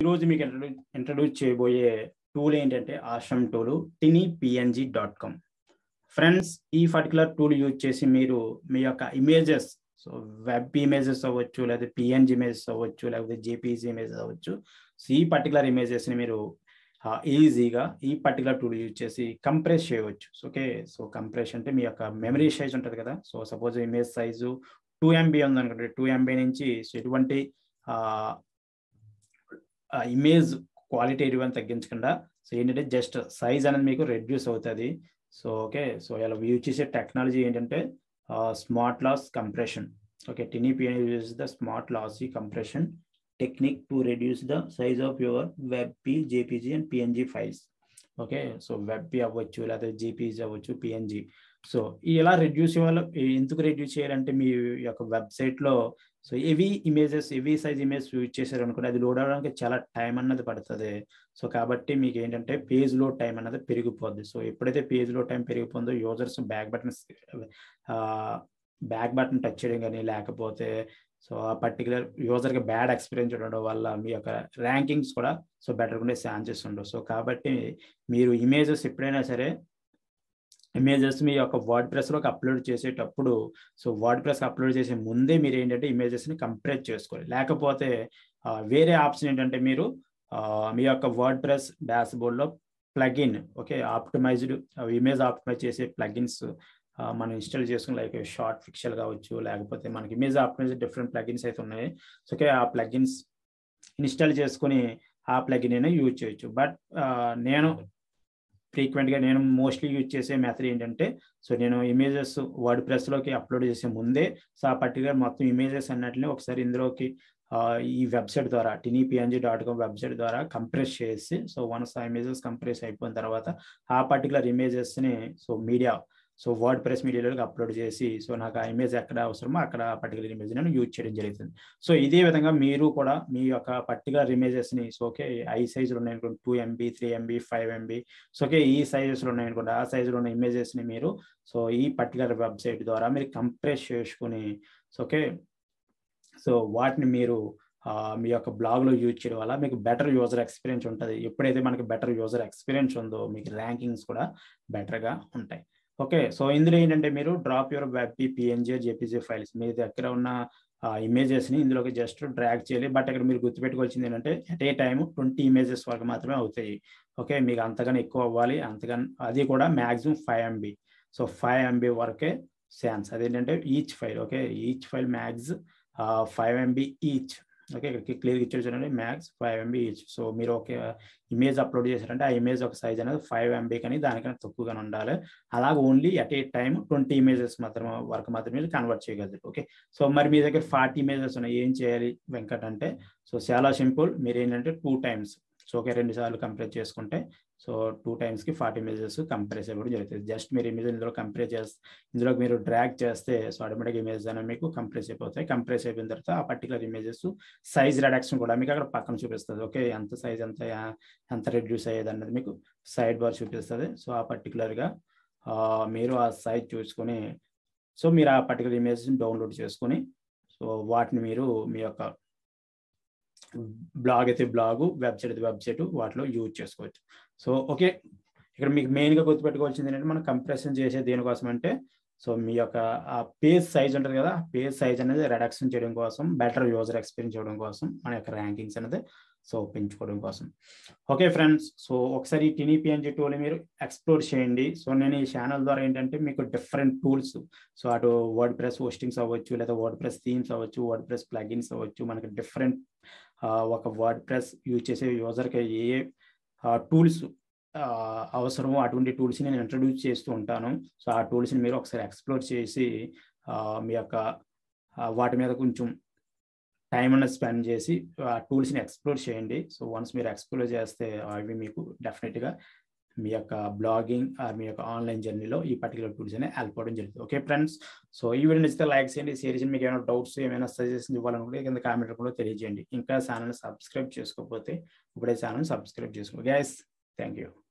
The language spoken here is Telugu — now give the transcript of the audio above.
ఈరోజు మీకు ఇంట్రడ్యూస్ ఇంట్రడ్యూస్ చేయబోయే టూల్ ఏంటంటే ఆశ్రమ్ tool tiny PNG dot com friends ఈ పర్టికులర్ టూల్ యూజ్ చేసి మీరు మీ యొక్క ఇమేజెస్ సో వెబ్ ఇమేజెస్ అవ్వచ్చు లేదా పిఎన్జి ఇమేజెస్ అవ్వచ్చు లేకపోతే జేపీజీ ఇమేజెస్ అవ్వచ్చు సో ఈ పర్టికులర్ ఇమేజెస్ని మీరు ఈజీగా ఈ పర్టికులర్ టూల్ యూజ్ చేసి కంప్రెస్ చేయవచ్చు ఓకే సో కంప్రెస్ అంటే మీ యొక్క మెమరీ సైజ్ ఉంటుంది కదా so suppose image size two MB ఉందనుకుంటే టూ ఎంబీ నుంచి సో ఎటువంటి ఇమేజ్ క్వాలిటీ అని తగ్గించకుండా సో ఏంటంటే జస్ట్ సైజ్ అనేది మీకు రెడ్యూస్ అవుతుంది సో ఓకే సో ఇలా యూజ్ చేసే టెక్నాలజీ ఏంటంటే smart loss compression okay TinyPNG uses the smart lossy compression technique to reduce the size of your WebP JPG and PNG files okay so WebP అవ్వచ్చు లేకపోతే జేపీజీ అవ్వచ్చు పిఎన్జీ సో ఇలా రెడ్యూస్ వల్ల ఎందుకు రెడ్యూస్ చేయాలంటే మీ యొక్క వెబ్సైట్లో so heavy images heavy size image use చేశారు అనుకోండి అది లోడ్ అవడానికి చాలా టైం అన్నది పడుతుంది సో కాబట్టి మీకు ఏంటంటే పేజ్ లోడ్ టైం అన్నది పెరిగిపోద్ది సో ఎప్పుడైతే పేజ్ లోడ్ టైం పెరిగిపోతుందో users back button back button touch చేయడం కానీ లేకపోతే సో ఆ పర్టికులర్ యూజర్కి బ్యాడ్ ఎక్స్పీరియన్స్ ఉండడం వల్ల మీ యొక్క ర్యాంకింగ్స్ కూడా సో బెటర్ ఉండే ఛాన్సెస్ ఉండవు సో కాబట్టి మీరు ఇమేజెస్ ఎప్పుడైనా సరే ఇమేజెస్ మీ యొక్క వర్డ్ ప్రెస్లోకి అప్లోడ్ చేసేటప్పుడు సో వర్డ్ ప్రెస్కి అప్లోడ్ చేసే ముందే మీరు ఏంటంటే ఇమేజెస్ని కంప్రెస్ చేసుకోవాలి లేకపోతే వేరే ఆప్షన్ ఏంటంటే మీరు మీ యొక్క వర్డ్ ప్రెస్ డాష్ బోర్డ్లో plugin okay optimized image optimize చేసే ప్లగిన్స్ మనం ఇన్స్టాల్ చేసుకుని లైక్ షార్ట్ ఫిక్షల్ కావచ్చు లేకపోతే మనకి ఇమేజ్ ఆప్టిమైజ్ డిఫరెంట్ ప్లగిన్స్ అయితే ఉన్నాయి సో ఓకే ఆ ప్లగిన్స్ ఇన్స్టాల్ చేసుకుని ఆ ప్లగిన్ అయినా యూజ్ చేయొచ్చు బట్ నేను ఫ్రీక్వెంట్గా నేను మోస్ట్లీ యూజ్ చేసే మెథడ్ ఏంటంటే సో నేను ఇమేజెస్ వర్డ్ ప్రెస్లోకి అప్లోడ్ చేసే ముందే సో ఆ పర్టికులర్ మొత్తం ఇమేజెస్ అన్నట్లనే ఒకసారి ఇందులోకి ఈ వెబ్సైట్ ద్వారా టినీపిఎన్జీ డాట్ కామ్ వెబ్సైట్ ద్వారా కంప్రెస్ చేసి సో వన్స్ ఆ ఇమేజెస్ కంప్రెస్ అయిపోయిన తర్వాత ఆ పర్టికులర్ ఇమేజెస్ని so media so WordPress మీడియాలోకి అప్లోడ్ చేసి సో నాకు ఆ ఇమేజ్ ఎక్కడ అవసరమో అక్కడ పర్టికులర్ ఇమేజ్ నేను యూజ్ చేయడం జరుగుతుంది సో ఇదే విధంగా మీరు కూడా మీ యొక్క పర్టికులర్ ఇమేజెస్ని సో ఓకే ఐ సైజులు ఉన్నాయనుకోండి two MB three MB five MB so okay ఈ సైజెస్లో ఉన్నాయనుకోండి ఆ సైజులో ఉన్న ఇమేజెస్ని మీరు సో ఈ పర్టికులర్ వెబ్సైట్ ద్వారా మీరు కంప్రెస్ చేసుకుని సో ఓకే సో వాటిని మీరు మీ యొక్క బ్లాగ్లో యూజ్ చేయడం వల్ల మీకు బెటర్ యూజర్ ఎక్స్పీరియన్స్ ఉంటుంది ఎప్పుడైతే మనకి బెటర్ యూజర్ ఎక్స్పీరియన్స్ ఉందో మీకు ర్యాంకింగ్స్ కూడా బెటర్గా ఉంటాయి ఓకే సో ఇందులో ఏంటంటే మీరు drop your web PNG JPG files మీ దగ్గర ఉన్న ఇమేజెస్ని ఇందులోకి జస్ట్ డ్రాగ్ చేయాలి బట్ ఇక్కడ మీరు గుర్తుపెట్టుకోవాల్సింది ఏంటంటే at a time twenty images వరకు మాత్రమే అవుతాయి ఓకే మీకు అంతగానే ఎక్కువ అవ్వాలి అంతగానే అది కూడా maximum five MB so five MB వరకే శాన్స్ అదేంటంటే each file okay each file max five MB each okay క్లియర్గా ఇచ్చారు చూడండి max five MB each so మీరు ఒక ఇమేజ్ అప్లోడ్ చేశారంటే ఆ ఇమేజ్ ఒక సైజ్ అనేది ఫైవ్ ఎంబీ కానీ దానికన్నా తక్కువగానే ఉండాలి అలాగే only at a time twenty images మాత్రం వరకు మాత్రమే కన్వర్ట్ చేయగలరు ఓకే సో మరి మీ దగ్గర ఫార్టీ ఇమేజెస్ ఉన్నాయి ఏం చేయాలి వెంకట్ అంటే సో చాలా సింపుల్ మీరు ఏంటంటే టూ టైమ్స్ సో ఓకే రెండు సార్లు కంప్రెస్ చేసుకుంటే సో టూ టైమ్స్కి ఫార్టీ ఇమేజెస్ కంప్రెస్ అవ్వడం జరుగుతుంది జస్ట్ మీరు ఇమేజ్ ఇందులో కంప్రెస్ చేస్తే ఇందులోకి మీరు డ్రాగ్ చేస్తే సో ఆటోమేటిక్ ఇమేజ్ అనేది మీకు కంప్రెస్ అయిపోతాయి కంప్రెస్ అయిపోయిన తర్వాత ఆ పర్టికులర్ ఇమేజెస్ సైజ్ రిడక్షన్ కూడా మీకు అక్కడ పక్కన చూపిస్తుంది ఓకే ఎంత సైజ్ ఎంత ఎంత రెడ్యూస్ అయ్యేది అన్నది మీకు సైడ్ బార్ చూపిస్తుంది సో ఆ పర్టికులర్గా మీరు ఆ సైజ్ చూసుకొని సో మీరు ఆ పర్టికులర్ ఇమేజ్ని డౌన్లోడ్ చేసుకొని సో వాటిని మీరు మీ యొక్క బ్లాగ్ అయితే బ్లాగు వెబ్సైట్ అయితే వెబ్సైట్ వాటిలో యూజ్ చేసుకోవచ్చు సో ఓకే ఇక్కడ మీకు మెయిన్గా గుర్తుపెట్టుకోవాల్సింది ఏంటంటే మనం కంప్రెషన్ చేసే దేనికోసం అంటే సో మీ యొక్క ఆ పేజ్ సైజ్ ఉంటుంది కదా పేజ్ సైజ్ అనేది రిడక్షన్ చేయడం కోసం బెటర్ యూజర్ ఎక్స్పీరియన్స్ చేయడం కోసం మన యొక్క ర్యాంకింగ్స్ అనేది సో పెంచుకోవడం కోసం ఓకే ఫ్రెండ్స్ సో ఒకసారి ఈ టినీపిఎన్జీ టూల్ మీరు ఎక్స్ప్లోర్ చేయండి సో నేను ఈ ఛానల్ ద్వారా ఏంటంటే మీకు డిఫరెంట్ టూల్స్ సో అటు వర్డ్ ప్రెస్ హోస్టింగ్స్ అవ్వచ్చు లేదా వర్డ్ ప్రెస్ థీమ్స్ అవ్వచ్చు వర్డ్ ప్రెస్ ప్లగిన్స్ అవ్వచ్చు మనకి డిఫరెంట్ ఒక వర్డ్ ప్రెస్ యూజ్ చేసే యూజర్కి ఏ టూల్స్ అవసరమో అటువంటి టూల్స్ని నేను ఇంట్రడ్యూస్ చేస్తూ ఉంటాను సో ఆ టూల్స్ని మీరు ఒకసారి ఎక్స్ప్లోర్ చేసి మీ యొక్క వాటి మీద కొంచెం టైం అనేది స్పెండ్ చేసి ఆ టూల్స్ని ఎక్స్ప్లోర్ చేయండి సో వన్స్ మీరు ఎక్స్ప్లోర్ చేస్తే అవి మీకు డెఫినెట్గా మీ యొక్క బ్లాగింగ్ మీ యొక్క ఆన్లైన్ జర్నీలో ఈ పర్టికులర్ టూల్స్ అనేవి హెల్ప్ అవ్వడం జరుగుతుంది ఓకే ఫ్రెండ్స్ సో ఈ వీడియో నచ్చితే లైక్ చేయండి షేర్ చేయండి మీకు ఏమైనా డౌట్స్ ఏమైనా సజెషన్ ఇవ్వాలనుకుంటే కింద కామెంట్ కూడా తెలియజేయండి ఇంకా ఛానల్ సబ్స్క్రైబ్ చేసుకోకపోతే ఇప్పుడే ఛానల్ సబ్స్క్రైబ్ చేసుకోండి గ్యాస్ థ్యాంక్ యూ